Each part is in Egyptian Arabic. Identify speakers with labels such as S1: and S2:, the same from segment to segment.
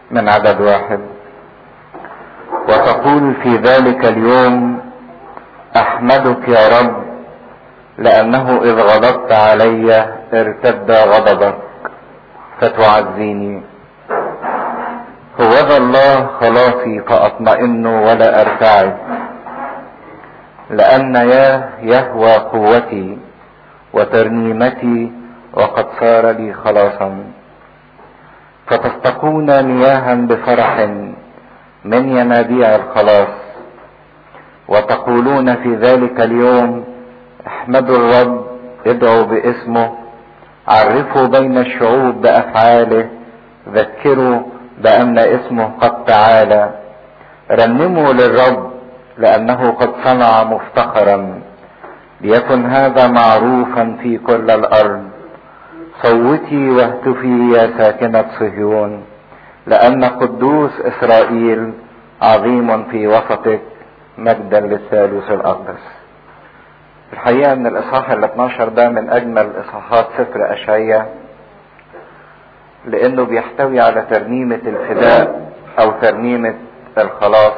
S1: من عدد واحد وتقول في ذلك اليوم احمدك يا رب لانه اذ غضبت علي ارتد غضبك فتعزيني هو ذا الله خلاصي فاطمئن ولا ارتعد لان ياه يهوى قوتي وترنيمتي وقد صار لي خلاصا فتستقون مياها بفرح من ينابيع الخلاص وتقولون في ذلك اليوم احمدوا الرب ادعوا باسمه عرفوا بين الشعوب بافعاله ذكروا بان اسمه قد تعالى رنموا للرب لانه قد صنع مفتخرا ليكن هذا معروفا في كل الارض صوتي واهتفي يا ساكنة صهيون لأن قدوس إسرائيل عظيم في وسطك مجدا للثالوث الأقدس الحقيقة أن الإصحاح ال 12 ده من أجمل إصحاحات سفر أشعية لأنه بيحتوي على ترنيمة الفداء أو ترنيمة الخلاص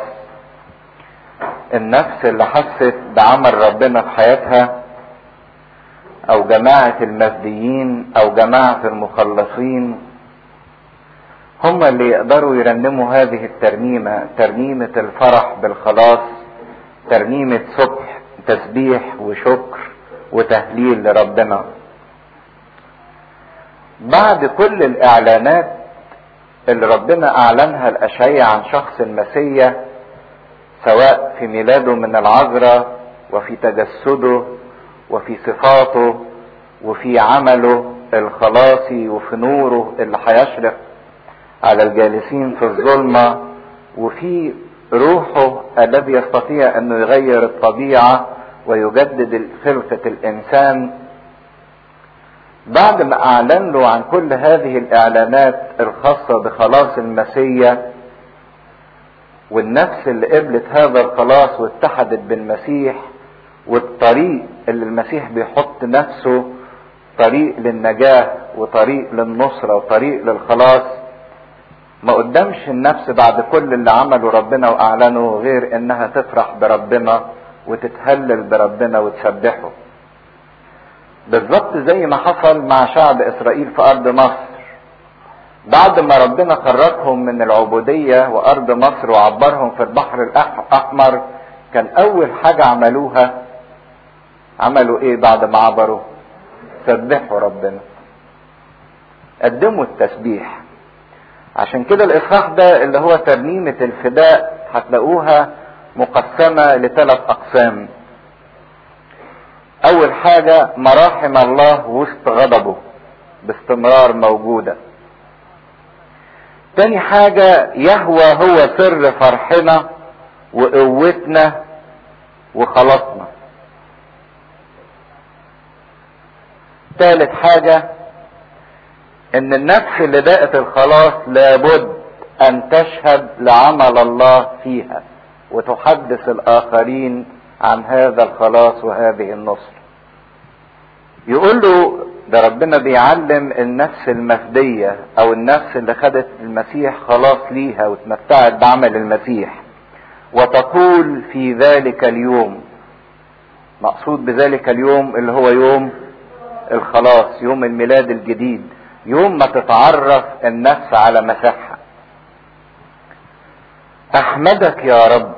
S1: النفس اللي حست بعمل ربنا في حياتها او جماعة المفديين او جماعة المخلصين هم اللي يقدروا يرنموا هذه الترنيمة ترنيمة الفرح بالخلاص ترنيمة صبح تسبيح وشكر وتهليل لربنا بعد كل الاعلانات اللي ربنا اعلنها الاشعية عن شخص المسيح سواء في ميلاده من العذراء وفي تجسده وفي صفاته وفي عمله الخلاصي وفي نوره اللي هيشرق على الجالسين في الظلمة وفي روحه الذي يستطيع انه يغير الطبيعة ويجدد خلقة الانسان بعد ما اعلن له عن كل هذه الاعلانات الخاصة بخلاص المسيح والنفس اللي قبلت هذا الخلاص واتحدت بالمسيح والطريق اللي المسيح بيحط نفسه طريق للنجاة وطريق للنصرة وطريق للخلاص ما قدامش النفس بعد كل اللي عمله ربنا واعلنه غير انها تفرح بربنا وتتهلل بربنا وتسبحه بالظبط زي ما حصل مع شعب اسرائيل في ارض مصر بعد ما ربنا خرجهم من العبودية وارض مصر وعبرهم في البحر الاحمر كان اول حاجة عملوها عملوا ايه بعد ما عبروا سبحوا ربنا قدموا التسبيح عشان كده الاصحاح ده اللي هو ترنيمة الفداء هتلاقوها مقسمة لثلاث اقسام اول حاجة مراحم الله وسط غضبه باستمرار موجودة تاني حاجة يهوى هو سر فرحنا وقوتنا وخلاصنا ثالث حاجة ان النفس اللي دقت الخلاص لابد ان تشهد لعمل الله فيها وتحدث الاخرين عن هذا الخلاص وهذه النصر يقول له ده ربنا بيعلم النفس المفدية او النفس اللي خدت المسيح خلاص ليها وتمتعت بعمل المسيح وتقول في ذلك اليوم مقصود بذلك اليوم اللي هو يوم الخلاص يوم الميلاد الجديد يوم ما تتعرف النفس على مساحها احمدك يا رب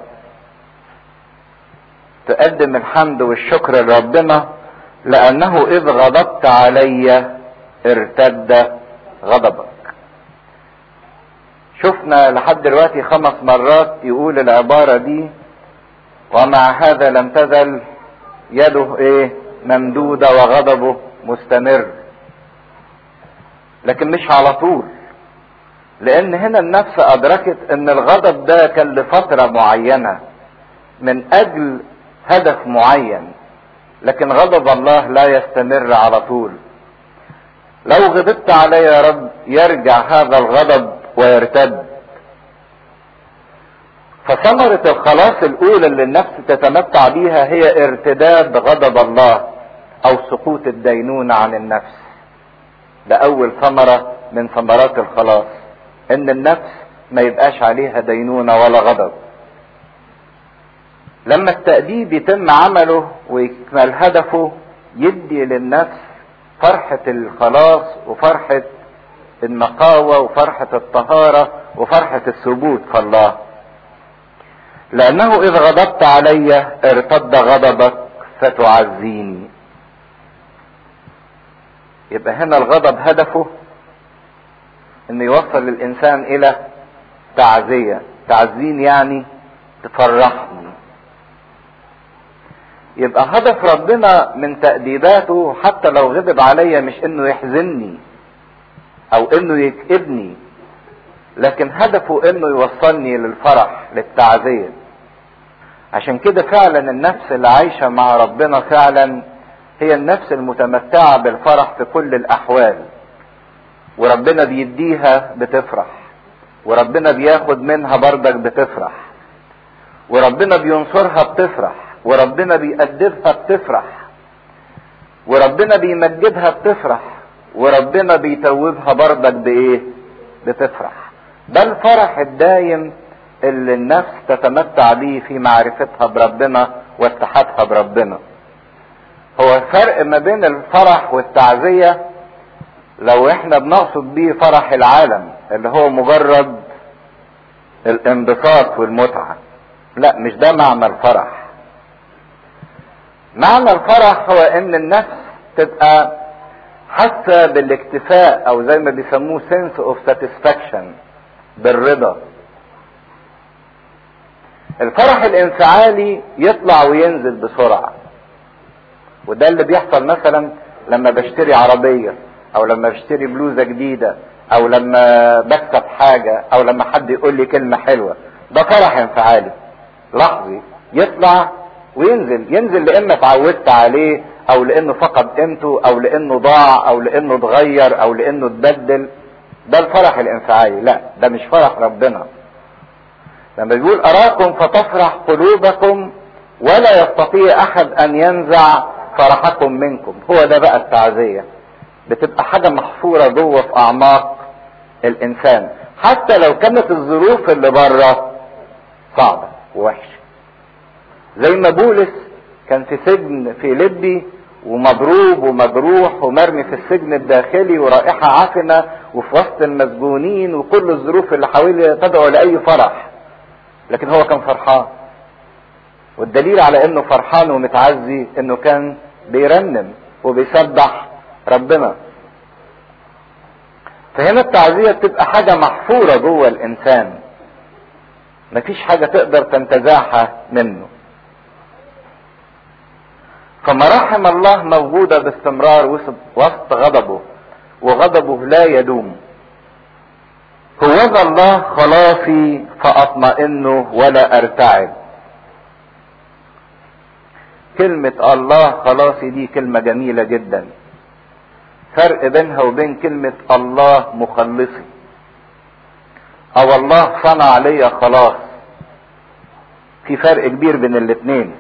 S1: تقدم الحمد والشكر لربنا لانه اذ غضبت علي ارتد غضبك شفنا لحد دلوقتي خمس مرات يقول العبارة دي ومع هذا لم تزل يده ايه ممدودة وغضبه مستمر لكن مش على طول لان هنا النفس ادركت ان الغضب ده كان لفترة معينة من اجل هدف معين لكن غضب الله لا يستمر على طول لو غضبت علي يا رب يرجع هذا الغضب ويرتد فثمرة الخلاص الأولى اللي النفس تتمتع بيها هي ارتداد غضب الله أو سقوط الدينونة عن النفس ده أول ثمرة من ثمرات الخلاص إن النفس ما يبقاش عليها دينونة ولا غضب لما التأديب يتم عمله ويكمل هدفه يدي للنفس فرحة الخلاص وفرحة النقاوة وفرحة الطهارة وفرحة الثبوت في الله لأنه إذ غضبت علي ارتد غضبك فتعزيني يبقى هنا الغضب هدفه انه يوصل الانسان الى تعزية تعزين يعني تفرحني يبقى هدف ربنا من تأديباته حتى لو غضب عليا مش انه يحزنني او انه يكئبني لكن هدفه انه يوصلني للفرح للتعزية عشان كده فعلا النفس اللي عايشة مع ربنا فعلا هي النفس المتمتعة بالفرح في كل الاحوال وربنا بيديها بتفرح وربنا بياخد منها بردك بتفرح وربنا بينصرها بتفرح وربنا بيأدبها بتفرح وربنا بيمجدها بتفرح وربنا بيتوبها بردك بايه بتفرح ده الفرح الدايم اللي النفس تتمتع بيه في معرفتها بربنا واتحادها بربنا هو الفرق ما بين الفرح والتعزية لو احنا بنقصد بيه فرح العالم اللي هو مجرد الانبساط والمتعة لا مش ده معنى الفرح معنى الفرح هو ان النفس تبقى حاسة بالاكتفاء او زي ما بيسموه sense of satisfaction بالرضا الفرح الانفعالي يطلع وينزل بسرعة وده اللي بيحصل مثلا لما بشتري عربية او لما بشتري بلوزة جديدة او لما بكسب حاجة او لما حد يقول لي كلمة حلوة ده فرح انفعالي لحظي يطلع وينزل ينزل لان اتعودت عليه او لانه فقد قيمته او لانه ضاع او لانه اتغير او لانه اتبدل ده الفرح الانفعالي لا ده مش فرح ربنا لما بيقول اراكم فتفرح قلوبكم ولا يستطيع احد ان ينزع فرحكم منكم هو ده بقى التعزية بتبقى حاجة محفورة جوه في اعماق الانسان حتى لو كانت الظروف اللي بره صعبة ووحشة زي ما بولس كان في سجن في لبي ومضروب ومجروح ومرمي في السجن الداخلي ورائحة عفنة وفي وسط المسجونين وكل الظروف اللي حواليه تدعو لأي فرح لكن هو كان فرحان والدليل على انه فرحان ومتعزي انه كان بيرنم وبيسبح ربنا فهنا التعزية بتبقى حاجة محفورة جوه الانسان مفيش حاجة تقدر تنتزعها منه فمراحم الله موجودة باستمرار وسط غضبه وغضبه لا يدوم هوذا الله خلاصي فأطمئن ولا أرتعب كلمة الله خلاصي دي كلمة جميلة جدا فرق بينها وبين كلمة الله مخلصي او الله صنع لي خلاص في فرق كبير بين الاتنين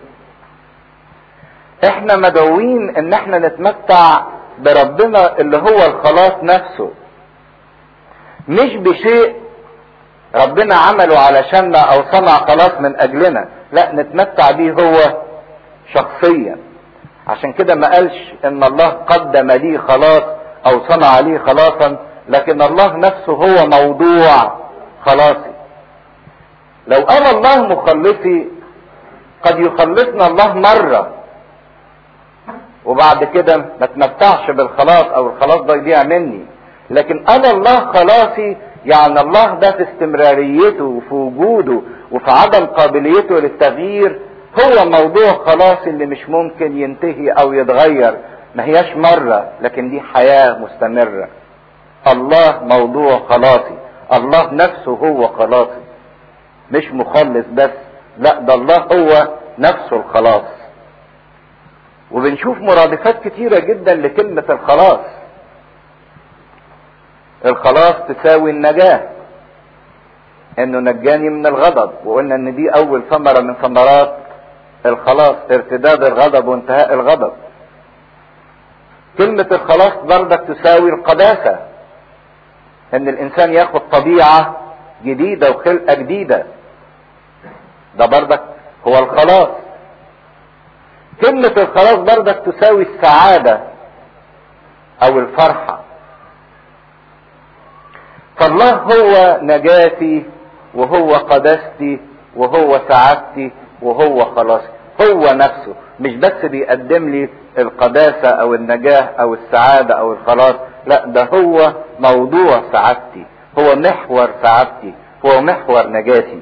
S1: احنا مدعوين ان احنا نتمتع بربنا اللي هو الخلاص نفسه مش بشيء ربنا عمله علشاننا او صنع خلاص من اجلنا لا نتمتع بيه هو شخصيا عشان كده ما قالش ان الله قدم لي خلاص او صنع لي خلاصا لكن الله نفسه هو موضوع خلاصي لو قال الله مخلصي قد يخلصنا الله مرة وبعد كده ما تمتعش بالخلاص او الخلاص ده يضيع مني لكن انا الله خلاصي يعني الله ده في استمراريته وفي وجوده وفي عدم قابليته للتغيير هو موضوع خلاص اللي مش ممكن ينتهي او يتغير ما هياش مرة لكن دي حياة مستمرة الله موضوع خلاصي الله نفسه هو خلاصي مش مخلص بس لا ده الله هو نفسه الخلاص وبنشوف مرادفات كتيرة جدا لكلمة الخلاص الخلاص تساوي النجاة انه نجاني من الغضب وقلنا ان دي اول ثمرة من ثمرات الخلاص ارتداد الغضب وانتهاء الغضب كلمة الخلاص بردك تساوي القداسة ان الانسان ياخد طبيعة جديدة وخلقة جديدة ده بردك هو الخلاص كلمة الخلاص بردك تساوي السعادة او الفرحة فالله هو نجاتي وهو قداستي وهو سعادتي وهو خلاصي هو نفسه مش بس بيقدم لي القداسة او النجاة او السعادة او الخلاص لا ده هو موضوع سعادتي هو محور سعادتي هو محور نجاتي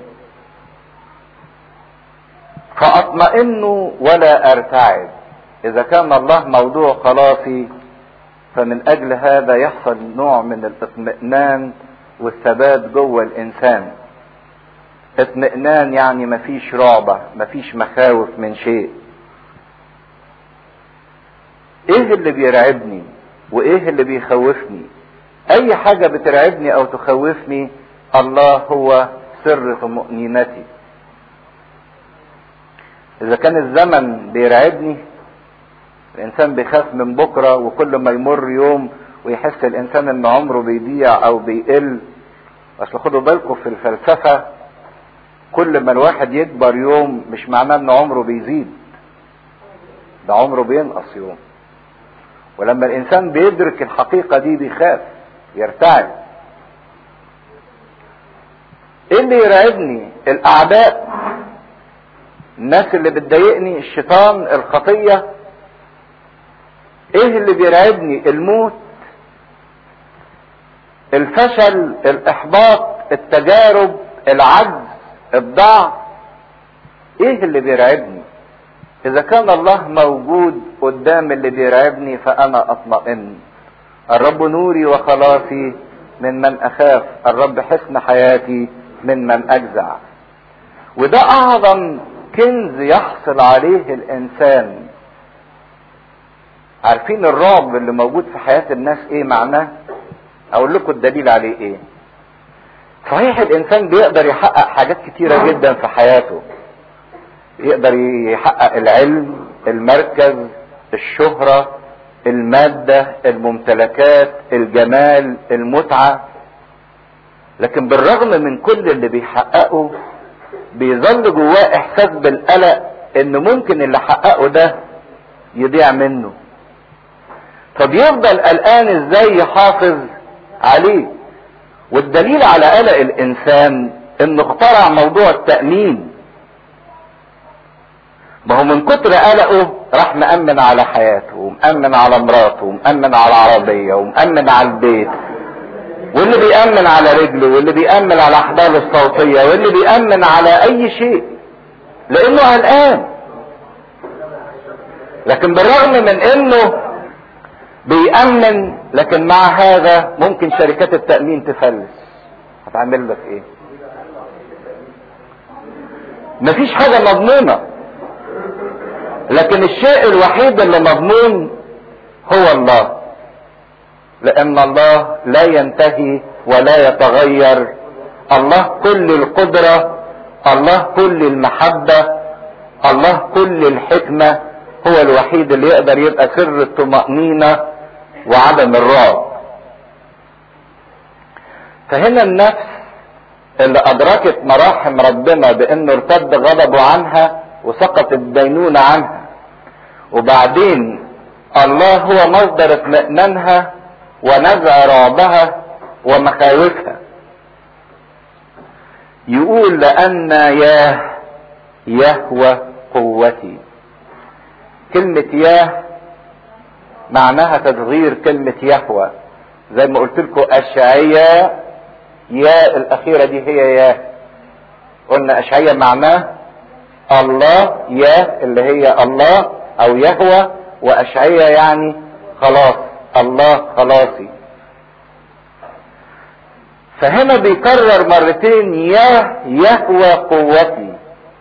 S1: فاطمئن ولا ارتعد اذا كان الله موضوع خلاصي فمن اجل هذا يحصل نوع من الاطمئنان والثبات جوه الانسان اطمئنان يعني مفيش رعبة مفيش مخاوف من شيء ايه اللي بيرعبني وايه اللي بيخوفني اي حاجة بترعبني او تخوفني الله هو سر طمأنينتي اذا كان الزمن بيرعبني الانسان بيخاف من بكرة وكل ما يمر يوم ويحس الانسان ان عمره بيضيع او بيقل اصل خدوا بالكم في الفلسفة كل ما الواحد يكبر يوم مش معناه ان عمره بيزيد ده عمره بينقص يوم ولما الانسان بيدرك الحقيقة دي بيخاف يرتعب ايه اللي يرعبني الاعداء الناس اللي بتضايقني الشيطان الخطية ايه اللي بيرعبني الموت الفشل الاحباط التجارب العجز الضعف ايه اللي بيرعبني اذا كان الله موجود قدام اللي بيرعبني فانا اطمئن الرب نوري وخلاصي من من اخاف الرب حسن حياتي من من اجزع وده اعظم كنز يحصل عليه الانسان عارفين الرعب اللي موجود في حياة الناس ايه معناه اقول لكم الدليل عليه ايه صحيح الانسان بيقدر يحقق حاجات كتيرة جدا في حياته يقدر يحقق العلم المركز الشهرة المادة الممتلكات الجمال المتعة لكن بالرغم من كل اللي بيحققه بيظل جواه احساس بالقلق ان ممكن اللي حققه ده يضيع منه فبيفضل قلقان ازاي يحافظ عليه والدليل على قلق الانسان انه اخترع موضوع التأمين ما هو من كتر قلقه راح مأمن على حياته ومأمن على مراته ومأمن على العربية ومأمن على البيت واللي بيأمن على رجله واللي بيأمن على أحبال الصوتية واللي بيأمن على أي شيء لأنه قلقان لكن بالرغم من انه بيأمن لكن مع هذا ممكن شركات التأمين تفلس هتعمل لك ايه مفيش حاجة مضمونة لكن الشيء الوحيد اللي مضمون هو الله لان الله لا ينتهي ولا يتغير الله كل القدرة الله كل المحبة الله كل الحكمة هو الوحيد اللي يقدر يبقى سر الطمأنينة وعدم الرعب فهنا النفس اللي ادركت مراحم ربنا بانه ارتد غضبه عنها وسقط الدينونة عنها وبعدين الله هو مصدر اطمئنانها ونزع رعبها ومخاوفها يقول لأن ياه يهوى قوتي كلمة ياه معناها تصغير كلمة يهوى زي ما قلت لكم أشعية يا الأخيرة دي هي ياه قلنا أشعية معناه الله يا اللي هي الله أو يهوى وأشعية يعني خلاص الله خلاصي فهنا بيكرر مرتين يا يهوى قوتي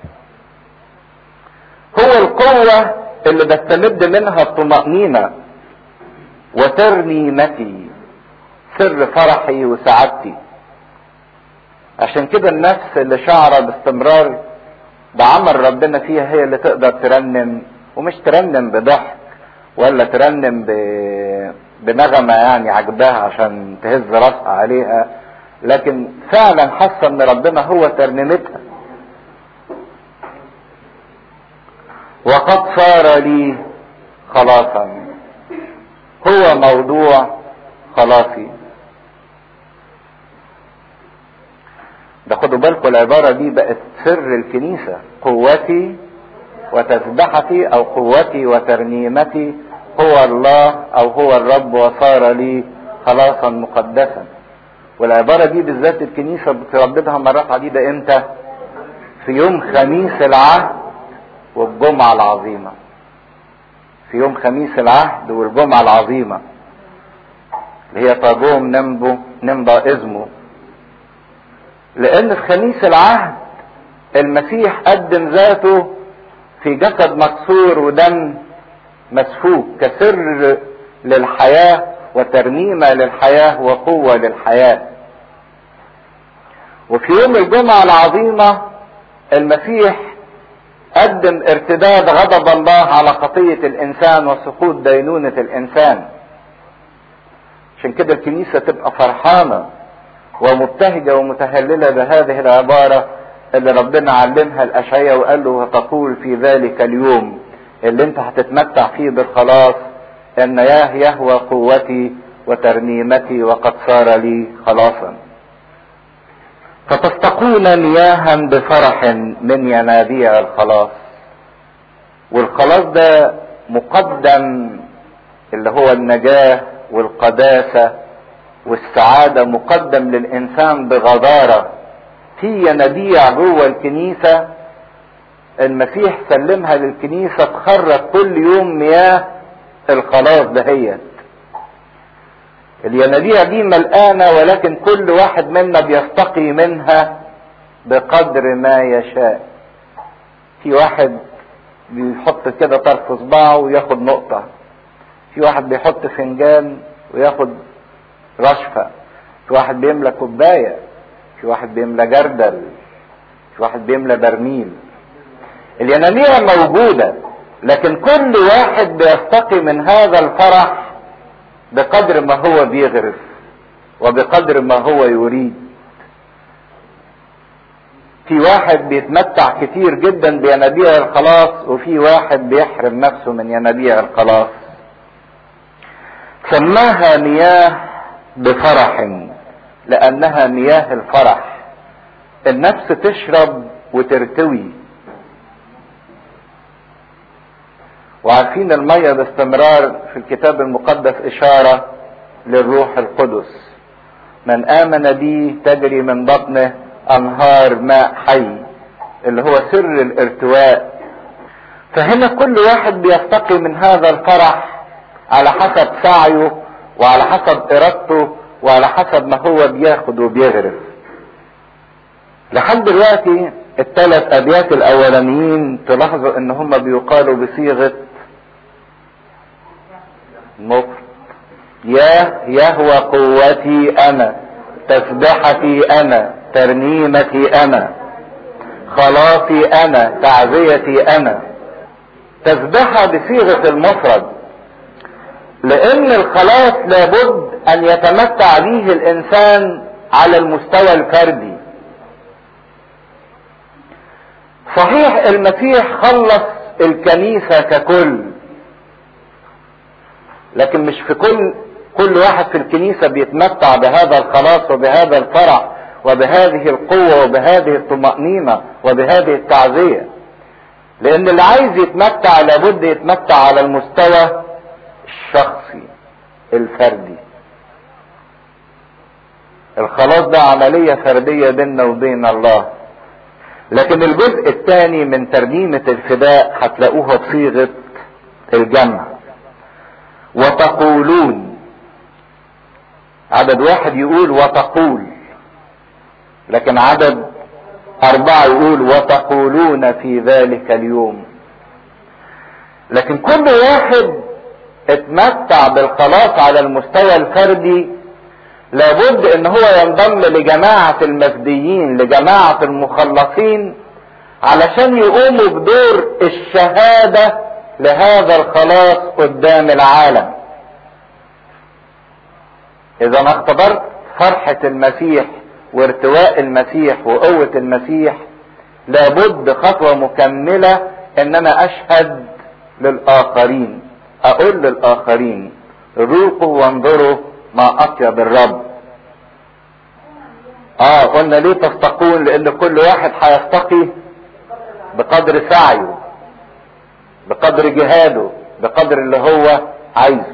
S1: هو القوة اللي بستمد منها الطمأنينة وترنيمتي سر فرحي وسعادتي عشان كده النفس اللي شعر باستمرار بعمل ربنا فيها هي اللي تقدر ترنم ومش ترنم بضحك ولا ترنم ب... بنغمة يعني عجباها عشان تهز راسها عليها لكن فعلا حاسه ان ربنا هو ترنيمتها وقد صار لي خلاصا هو موضوع خلاصي ده خدوا بالكم العبارة دي بقت سر الكنيسة قوتي وتسبحتي او قوتي وترنيمتي هو الله او هو الرب وصار لي خلاصا مقدسا والعبارة دي بالذات الكنيسة بترددها مرات عديدة امتى في يوم خميس العهد والجمعة العظيمة في يوم خميس العهد والجمعة العظيمة اللي هي تاجوم نمبو نمضى ازمه لان في خميس العهد المسيح قدم ذاته في جسد مكسور ودم مسفوك كسر للحياة وترنيمة للحياة وقوة للحياة وفي يوم الجمعة العظيمة المسيح قدم ارتداد غضب الله على خطية الإنسان وسقوط دينونة الإنسان عشان كده الكنيسة تبقى فرحانة ومبتهجة ومتهللة بهذه العبارة اللي ربنا علمها الأشعية وقال له وتقول في ذلك اليوم اللي انت هتتمتع فيه بالخلاص ان ياه يهوى قوتي وترنيمتي وقد صار لي خلاصا فتستقون مياها بفرح من ينابيع الخلاص والخلاص ده مقدم اللي هو النجاة والقداسة والسعادة مقدم للإنسان بغضارة في ينابيع جوه الكنيسة المسيح سلمها للكنيسة تخرج كل يوم مياه الخلاص دهيت الينابيع دي ملقانة ولكن كل واحد منا بيستقي منها بقدر ما يشاء في واحد بيحط كده طرف صباعه وياخد نقطة في واحد بيحط فنجان وياخد رشفة في واحد بيملى كوباية في واحد بيملى جردل في واحد بيملى برميل الينابيع موجودة لكن كل واحد بيستقي من هذا الفرح بقدر ما هو بيغرف وبقدر ما هو يريد في واحد بيتمتع كتير جدا بينابيع الخلاص وفي واحد بيحرم نفسه من ينابيع الخلاص سماها مياه بفرح لانها مياه الفرح النفس تشرب وترتوي وعارفين المية باستمرار في الكتاب المقدس إشارة للروح القدس من آمن بي تجري من بطنه أنهار ماء حي اللي هو سر الارتواء فهنا كل واحد بيستقي من هذا الفرح على حسب سعيه وعلى حسب إرادته وعلى حسب ما هو بياخد وبيغرف لحد دلوقتي الثلاث أبيات الأولانيين تلاحظوا إن هم بيقالوا بصيغة مفرد يا يهوى قوتي انا تسبحتي انا ترنيمتي انا خلاصي انا تعزيتي انا تسبحها بصيغة المفرد لان الخلاص لابد ان يتمتع به الانسان على المستوى الفردي صحيح المسيح خلص الكنيسة ككل لكن مش في كل كل واحد في الكنيسة بيتمتع بهذا الخلاص وبهذا الفرح وبهذه القوة وبهذه الطمأنينة وبهذه التعزية لأن اللي عايز يتمتع لابد يتمتع على المستوى الشخصي الفردي الخلاص ده عملية فردية بيننا وبين الله لكن الجزء الثاني من ترنيمة الفداء هتلاقوها بصيغة الجمع وتقولون عدد واحد يقول وتقول لكن عدد أربعة يقول وتقولون في ذلك اليوم لكن كل واحد اتمتع بالخلاص على المستوى الفردي لابد ان هو ينضم لجماعة المفديين لجماعة المخلصين علشان يقوموا بدور الشهادة لهذا الخلاص قدام العالم اذا ما اختبرت فرحة المسيح وارتواء المسيح وقوة المسيح لابد خطوة مكملة ان انا اشهد للاخرين اقول للاخرين ذوقوا وانظروا ما اطيب الرب اه قلنا ليه تستقون لان كل واحد هيستقي بقدر سعيه بقدر جهاده بقدر اللي هو عايزه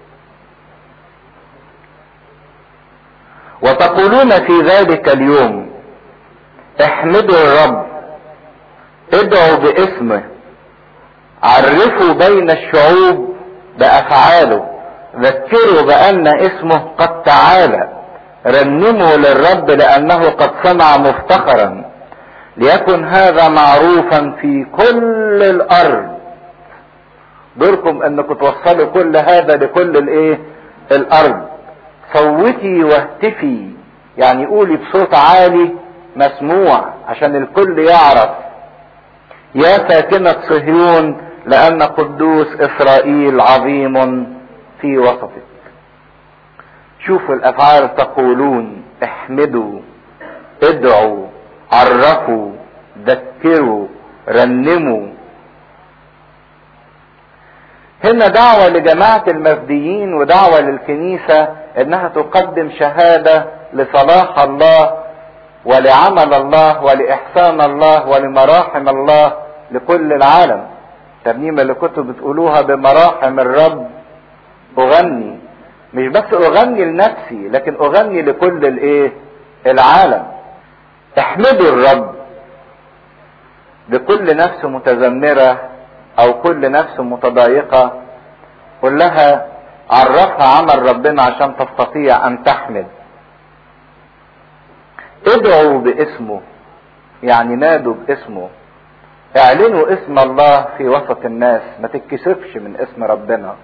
S1: وتقولون في ذلك اليوم احمدوا الرب ادعوا باسمه عرفوا بين الشعوب بافعاله ذكروا بان اسمه قد تعالى رنموا للرب لانه قد سمع مفتخرا ليكن هذا معروفا في كل الارض دوركم انكم توصلوا كل هذا لكل الايه الارض صوتي واهتفي يعني قولي بصوت عالي مسموع عشان الكل يعرف يا ساكنة صهيون لأن قدوس إسرائيل عظيم في وسطك شوفوا الأفعال تقولون احمدوا ادعوا عرفوا ذكروا رنموا هنا دعوة لجماعة المفديين ودعوة للكنيسة انها تقدم شهادة لصلاح الله ولعمل الله ولإحسان الله ولمراحم الله لكل العالم الترنيمة اللي كنتوا بتقولوها بمراحم الرب أغني مش بس أغني لنفسي لكن أغني لكل الإيه العالم احمدوا الرب بكل نفس متذمرة أو كل نفس متضايقة قل لها عرفها عمل ربنا عشان تستطيع أن تحمد ادعوا باسمه يعني نادوا باسمه اعلنوا اسم الله في وسط الناس ما تتكسفش من اسم ربنا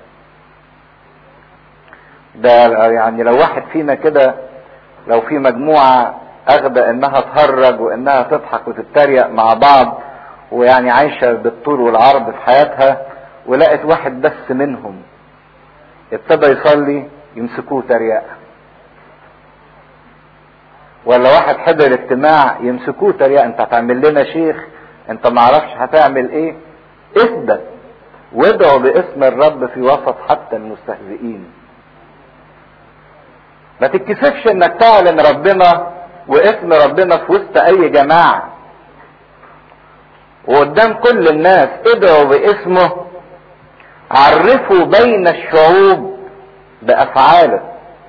S1: ده يعني لو واحد فينا كده لو في مجموعة اخدة انها تهرج وانها تضحك وتتريق مع بعض ويعني عايشة بالطول والعرض في حياتها ولقت واحد بس منهم ابتدى يصلي يمسكوه تريقة ولا واحد حضر اجتماع يمسكوه تريقة انت هتعمل لنا شيخ انت معرفش هتعمل ايه اثبت وادعوا باسم الرب في وسط حتى المستهزئين ما تتكسفش انك تعلن ربنا واسم ربنا في وسط اي جماعة وقدام كل الناس ادعوا باسمه عرفوا بين الشعوب بافعاله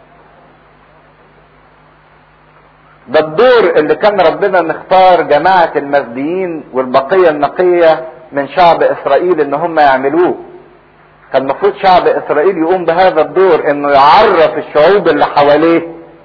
S1: ده الدور اللي كان ربنا مختار جماعة المسديين والبقية النقية من شعب اسرائيل ان هم يعملوه كان المفروض شعب اسرائيل يقوم بهذا الدور انه يعرف الشعوب اللي حواليه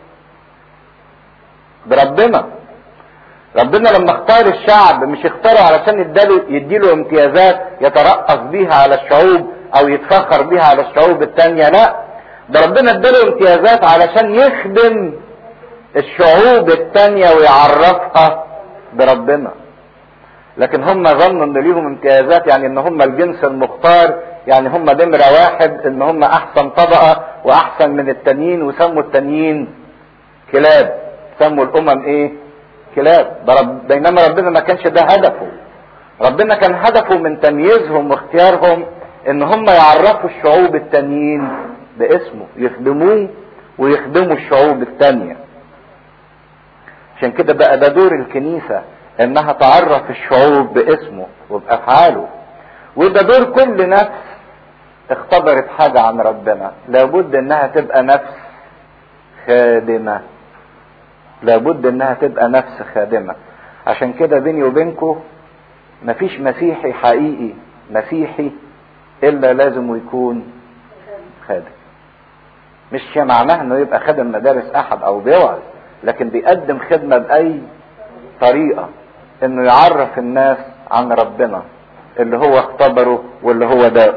S1: بربنا ربنا لما اختار الشعب مش اختاره علشان يديله, يديله امتيازات يترأس بيها على الشعوب او يتفخر بيها على الشعوب التانية لا ده ربنا اداله امتيازات علشان يخدم الشعوب التانية ويعرفها بربنا لكن هم ظنوا ان ليهم امتيازات يعني ان هم الجنس المختار يعني هم نمرة واحد ان هم احسن طبقة واحسن من التانيين وسموا التانيين كلاب سموا الامم ايه كلاب رب بينما ربنا ما كانش ده هدفه ربنا كان هدفه من تمييزهم واختيارهم ان هم يعرفوا الشعوب التانيين باسمه يخدموه ويخدموا الشعوب التانية عشان كده بقى ده دور الكنيسة انها تعرف الشعوب باسمه وبافعاله وده دور كل نفس اختبرت حاجة عن ربنا لابد انها تبقى نفس خادمة لابد انها تبقى نفس خادمة عشان كده بيني وبينكم مفيش مسيحي حقيقي مسيحي الا لازم يكون خادم مش معناه انه يبقى خادم مدارس احد او بيوعظ لكن بيقدم خدمة باي طريقة انه يعرف الناس عن ربنا اللي هو اختبره واللي هو داقه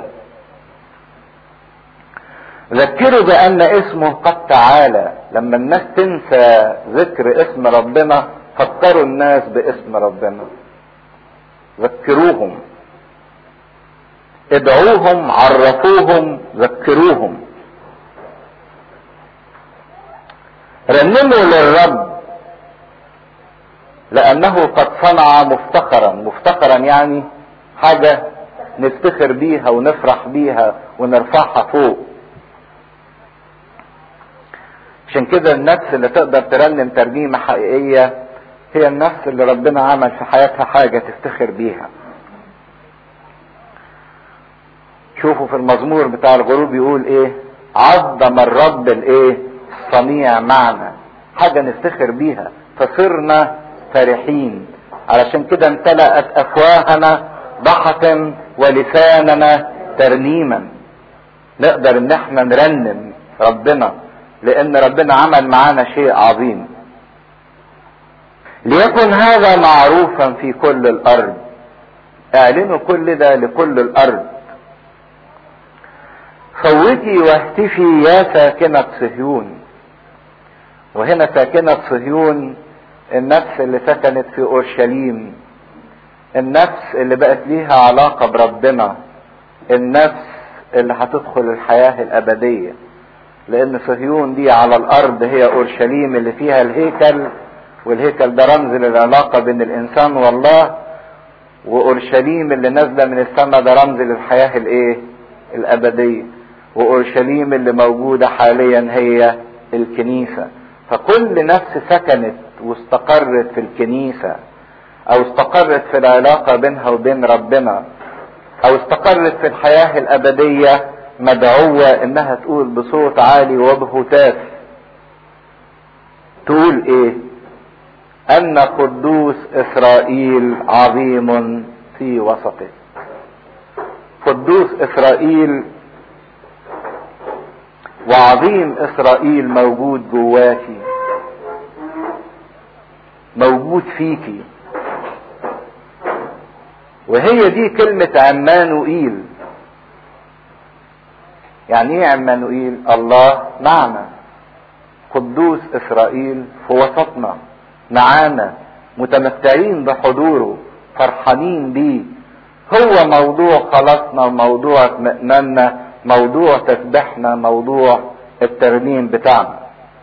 S1: ذكروا بان اسمه قد تعالى لما الناس تنسى ذكر اسم ربنا فكروا الناس باسم ربنا ذكروهم ادعوهم عرفوهم ذكروهم رنموا للرب لانه قد صنع مفتخرا مفتخرا يعني حاجة نفتخر بيها ونفرح بيها ونرفعها فوق عشان كده النفس اللي تقدر ترنم ترنيمة حقيقية هي النفس اللي ربنا عمل في حياتها حاجة تفتخر بيها شوفوا في المزمور بتاع الغروب يقول ايه عظم الرب الايه الصنيع معنا حاجة نفتخر بيها فصرنا فرحين علشان كده امتلأت افواهنا ضحكا ولساننا ترنيما نقدر ان احنا نرنم ربنا لان ربنا عمل معانا شيء عظيم ليكن هذا معروفا في كل الارض اعلنوا كل ده لكل الارض صوتي واهتفي يا ساكنة صهيون وهنا ساكنة صهيون النفس اللي سكنت في اورشليم النفس اللي بقت ليها علاقة بربنا النفس اللي هتدخل الحياة الابدية لان صهيون دي على الارض هي اورشليم اللي فيها الهيكل والهيكل ده رمز للعلاقة بين الانسان والله واورشليم اللي نازلة من السماء ده رمز للحياة الايه الابدية واورشليم اللي موجودة حاليا هي الكنيسة فكل نفس سكنت واستقرت في الكنيسة او استقرت في العلاقة بينها وبين ربنا او استقرت في الحياة الابدية مدعوة انها تقول بصوت عالي وبهتاف تقول ايه ان قدوس اسرائيل عظيم في وسطه قدوس اسرائيل وعظيم اسرائيل موجود جواكي موجود فيكي وهي دي كلمة عمانوئيل يعني ايه عمانوئيل الله معنا قدوس اسرائيل في وسطنا معانا متمتعين بحضوره فرحانين بيه هو موضوع خلاصنا موضوع اطمئناننا موضوع تسبيحنا موضوع الترنيم بتاعنا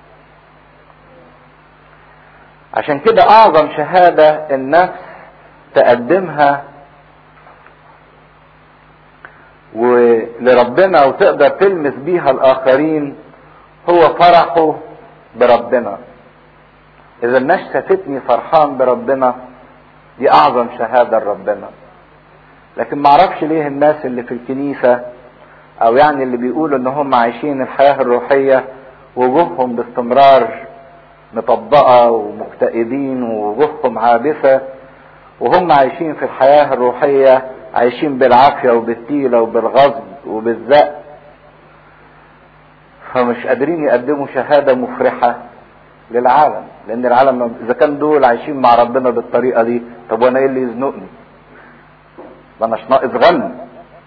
S1: عشان كده اعظم شهادة النفس تقدمها ولربنا وتقدر تلمس بيها الاخرين هو فرحه بربنا اذا الناس شافتني فرحان بربنا دي اعظم شهادة لربنا لكن معرفش ليه الناس اللي في الكنيسة او يعني اللي بيقولوا ان هم عايشين الحياة الروحية وجوههم باستمرار مطبقة ومكتئبين ووجوههم عابسة وهم عايشين في الحياة الروحية عايشين بالعافية وبالتيلة وبالغصب وبالزق فمش قادرين يقدموا شهادة مفرحة للعالم لان العالم اذا كان دول عايشين مع ربنا بالطريقة دي طب وانا ايه اللي يزنقني ما اناش ناقص غنى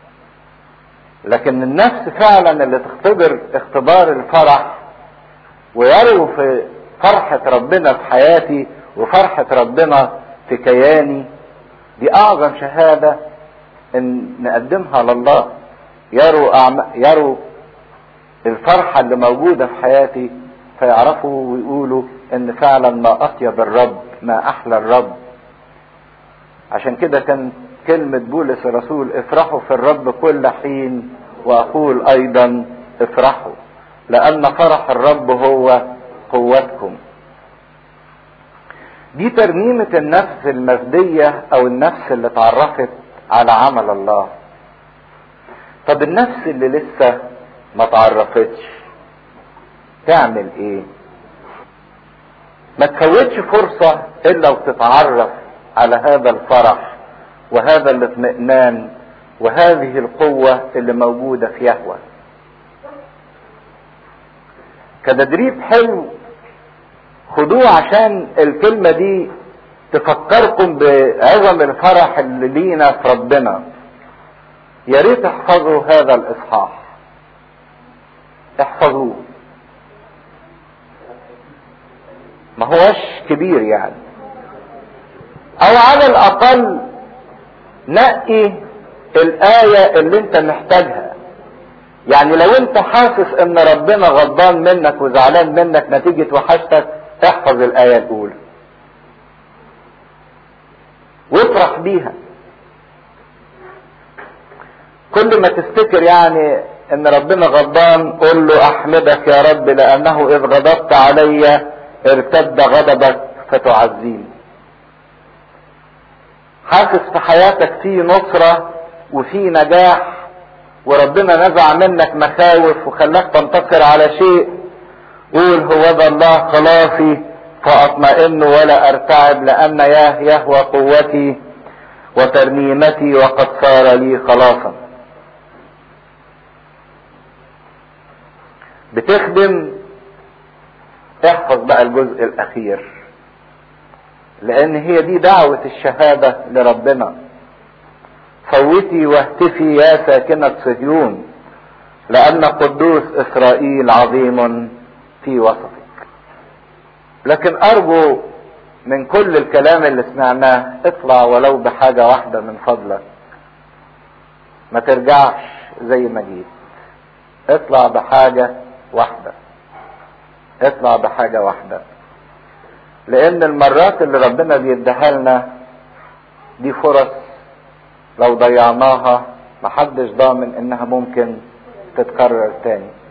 S1: لكن النفس فعلا اللي تختبر اختبار الفرح ويروا في فرحة ربنا في حياتي وفرحة ربنا في كياني دي اعظم شهادة ان نقدمها لله يروا أعم... يروا الفرحة اللي موجودة في حياتي فيعرفوا ويقولوا ان فعلا ما اطيب الرب ما احلى الرب عشان كده كان كلمة بولس الرسول افرحوا في الرب كل حين واقول ايضا افرحوا لان فرح الرب هو قوتكم دي ترنيمة النفس المفدية او النفس اللي اتعرفت على عمل الله طب النفس اللي لسه ما تعرفتش تعمل ايه ما تفوتش فرصة الا وتتعرف على هذا الفرح وهذا الاطمئنان وهذه القوة اللي موجودة في يهوى كتدريب حلو خدوه عشان الكلمة دي تفكركم بعظم الفرح اللي لينا في ربنا يا ريت احفظوا هذا الاصحاح احفظوه ما هوش كبير يعني او على الاقل نقي الآية اللي انت محتاجها يعني لو انت حاسس ان ربنا غضبان منك وزعلان منك نتيجة وحشتك احفظ الآية الأولى وافرح بيها كل ما تفتكر يعني ان ربنا غضبان قول له احمدك يا رب لانه اذ غضبت علي ارتد غضبك فتعزيني حاسس في حياتك في نصرة وفي نجاح وربنا نزع منك مخاوف وخلاك تنتصر على شيء قول هو ذا الله خلاصي فاطمئن ولا ارتعب لان ياه يهوى قوتي وترنيمتي وقد صار لي خلاصا بتخدم احفظ بقى الجزء الاخير لان هي دي دعوة الشهادة لربنا صوتي واهتفي يا ساكنة صهيون لان قدوس اسرائيل عظيم في وسطك لكن ارجو من كل الكلام اللي سمعناه اطلع ولو بحاجة واحدة من فضلك ما ترجعش زي ما جيت اطلع بحاجة واحدة اطلع بحاجة واحدة لان المرات اللي ربنا بيديها لنا دي فرص لو ضيعناها محدش ضامن انها ممكن تتكرر تاني